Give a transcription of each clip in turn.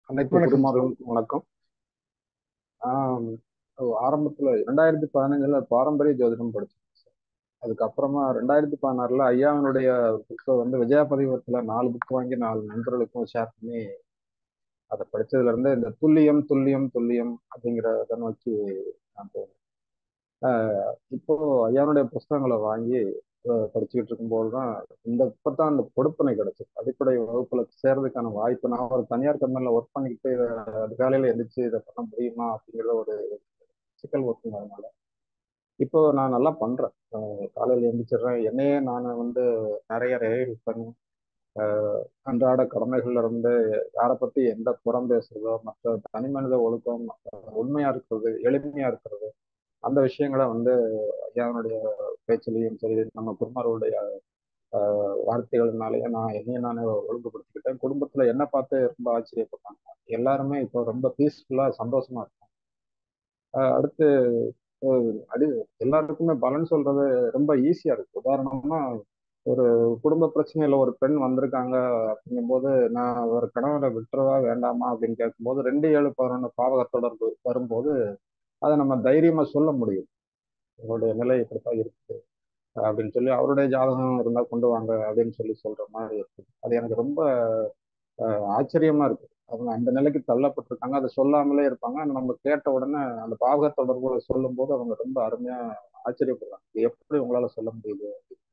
அனைத்து வணக்கம் சார் குருமார்களுக்கும் வணக்கம் ஆம், ஆரம்பத்துல ரெண்டாயிரத்தி பதினஞ்சுல பாரம்பரிய ஜோதிடம் படிச்சேன் சார் அதுக்கப்புறமா ரெண்டாயிரத்தி பதினாறுல ஐயாவினுடைய புக்கை வந்து விஜயா பதிவத்துல நாலு புக் வாங்கி நாலு நண்பர்களுக்கும் ஷேர் பண்ணி அதை படிச்சதுல இருந்து இந்த துல்லியம் துல்லியம் துல்லியம் அப்படிங்கிறத நோக்கி நான் போனேன் ஆஹ் இப்போ ஐயாவுடைய புஸ்தகங்களை வாங்கி அஹ், படிச்சுக்கிட்டு இருக்கும்போது தான் இந்த இப்பதான் அந்த கொடுப்பனை கிடைச்சது அடிப்படை வகுப்புல சேர்றதுக்கான வாய்ப்பு நான் ஒரு தனியார் கம்பெனில ஒர்க் பண்ணிக்கிட்டு இதை அதிகாலையில எந்திரிச்சு இதை பண்ண முடியுமா அப்படிங்கிற ஒரு சிக்கல் ஒர்க்குங்கிறதுனால இப்போ நான் நல்லா பண்றேன் அஹ், காலையில எந்திரிச்சிடுறேன் என்னையே நான் வந்து நிறைய ரியலைஸ் பண்ணி அஹ், அன்றாட கடமைகள்ல இருந்து யாரை பத்தி எந்த புறம் பேசுறதோ மற்ற தனி மனித ஒழுக்கம் அஹ், உண்மையா இருக்கிறது எளிமையா இருக்கிறது அந்த விஷயங்களை வந்து ஐயாவுடைய பேச்சிலையும் சரி நம்ம குருமார்களுடைய ஆஹ், வார்த்தைகள்னாலேயே நான் என்னைய நானே ஒழுங்குபடுத்திக்கிட்டேன் குடும்பத்துல என்ன பார்த்து ரொம்ப ஆச்சரியப்பட்டாங்க எல்லாருமே இப்போ ரொம்ப பீஸ்ஃபுல்லா சந்தோஷமா இருக்கும் ஆஹ், அடுத்து ஆஹ், அடி எல்லாருக்குமே பலன் சொல்றது ரொம்ப ஈஸியா இருக்கு உதாரணமா ஒரு குடும்ப பிரச்சனையில ஒரு பெண் வந்திருக்காங்க அப்படிங்கும்போது நான் ஒரு கணவரை விட்டுறவா வேண்டாமா அப்படின்னு கேட்கும்போது ரெண்டு ஏழு பதினொன்று பாவக தொடர்பு வரும்போது அதை நம்ம தைரியமா சொல்ல முடியும் உங்களுடைய நிலை இப்படித்தான் இருக்கு அப்படின்னு சொல்லி அவருடைய ஜாதகம் இருந்தா கொண்டு வாங்க அப்படின்னு சொல்லி சொல்ற மாதிரி இருக்கு அது எனக்கு ரொம்ப அஹ், ஆச்சரியமா இருக்கு அவங்க அந்த நிலைக்கு தள்ளப்பட்டிருக்காங்க அதை சொல்லாமலே இருப்பாங்க ஆனா நம்ம கேட்ட உடனே அந்த பாவக தொடர்புகளை சொல்லும் போது அவங்க ரொம்ப அருமையா ஆச்சரியப்படுறாங்க இது எப்படி உங்களால சொல்ல முடியுது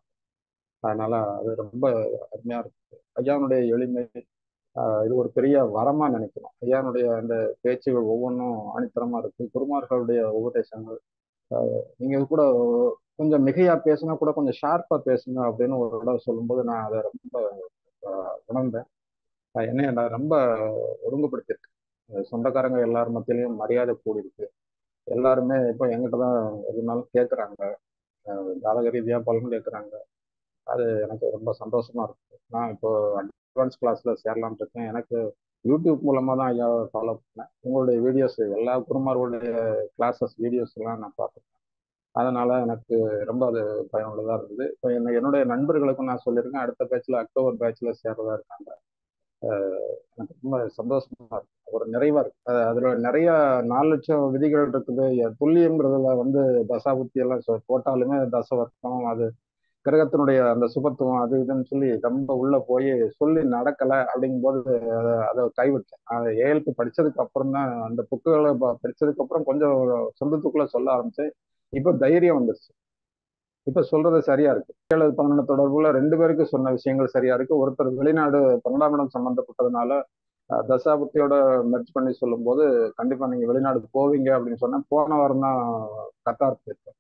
அதனால அது ரொம்ப அருமையா இருக்கு ஐயாவுடைய எளிமை ஆஹ், இது ஒரு பெரிய வரமா நினைக்கிறோம் ஐயானுடைய அந்த பேச்சுகள் ஒவ்வொன்றும் ஆணித்தரமா இருக்கு குருமார்களுடைய உபதேசங்கள் நீங்க கூட கொஞ்சம் மிகையா பேசுனா கூட கொஞ்சம் ஷார்ப்பா பேசுங்க அப்படின்னு ஒரு தடவை சொல்லும்போது நான் அதை ரொம்ப ஆஹ், உணர்ந்தேன் ஆஹ், என்னைய நான் ரொம்ப ஒழுங்குபடுத்திருக்கு அஹ் சொந்தக்காரங்க எல்லார் மத்தியிலையும் மரியாதை கூடியிருக்கு எல்லாருமே இப்போ என்கிட்ட தான் எதுனாலும் கேட்குறாங்க ஜாதக ரீதியா பலன் கேட்குறாங்க அது எனக்கு ரொம்ப சந்தோஷமா இருக்கு நான் இப்போ அட்வான்ஸ் கிளாஸ்ல சேரலாம்னு இருக்கேன் எனக்கு யூடியூப் மூலமா தான் ஐயா ஃபாலோ பண்ணேன் உங்களுடைய வீடியோஸ் எல்லா குருமார்களுடைய கிளாஸஸ் வீடியோஸ் எல்லாம் நான் பார்த்துருக்கேன் அதனால எனக்கு ரொம்ப அது பயனுள்ளதா இருந்தது இப்போ என்ன என்னுடைய நண்பர்களுக்கும் நான் சொல்லியிருக்கேன் அடுத்த பேட்ச்ல அக்டோபர் பேட்ச்ல சேர்றதா இருக்காங்க அஹ் எனக்கு ரொம்ப சந்தோஷமா இருக்கு ஒரு நிறைவா இருக்கு அது அதுல நிறைய நாலு லட்சம் விதிகள் இருக்குது எ- துல்லியம்ங்கிறதுல வந்து தசாபுத்தி எல்லாம் சொ- போட்டாலுமே தசவர்க்கம் அது கிரகத்தினுடைய அந்த சுபத்துவம் அது இதுன்னு சொல்லி ரொம்ப உள்ள போய் சொல்லி நடக்கல அப்படிங்கும்போது அதை அதை கைவிட்டேன் அதை ஏஎல்பி படிச்சதுக்கு அப்புறம் தான் அந்த புக்குகளை ப- படிச்சதுக்கு அப்புறம் கொஞ்சம் சொந்தத்துக்குள்ள சொல்ல ஆரம்பிச்சேன் இப்போ தைரியம் வந்துருச்சு இப்ப சொல்றது சரியா இருக்கு ஏழு பதினொன்று தொடர்புல ரெண்டு பேருக்கு சொன்ன விஷயங்கள் சரியா இருக்கு ஒருத்தர் வெளிநாடு பன்னெண்டாம் இடம் சம்பந்தப்பட்டதுனால அஹ், தசாபுத்தியோட மெர்ச் பண்ணி சொல்லும்போது கண்டிப்பா நீங்க வெளிநாடு போவீங்க அப்படின்னு சொன்னா போன வாரம் தான் கத்தார் போயிருக்கேன்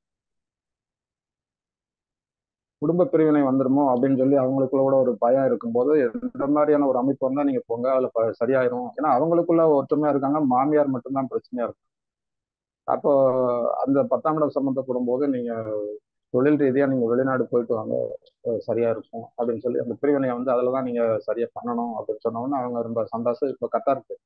குடும்ப பிரிவினை வந்துருமோ அப்படின்னு சொல்லி அவங்களுக்குள்ள கூட ஒரு பயம் இருக்கும்போது இந்த மாதிரியான ஒரு அமைப்பு வந்தா நீங்க போங்க அதுல ப- சரியாயிரும் ஏன்னா அவங்களுக்குள்ள ஒற்றுமையா இருக்காங்க மாமியார் மட்டும்தான் பிரச்சனையா இருக்கும் அப்போ அந்த பத்தாம் இடம் சம்மந்தப்படும் போது நீங்க தொழில் ரீதியா நீங்க வெளிநாடு போயிட்டு வாங்க அஹ் சரியா இருக்கும் அப்படின்னு சொல்லி அந்த பிரிவினையை வந்து அதுல தான் நீங்க சரியா பண்ணணும் அப்படின்னு சொன்ன உடனே அவங்க ரொம்ப சந்தோஷம் இப்போ கத்தார் போய்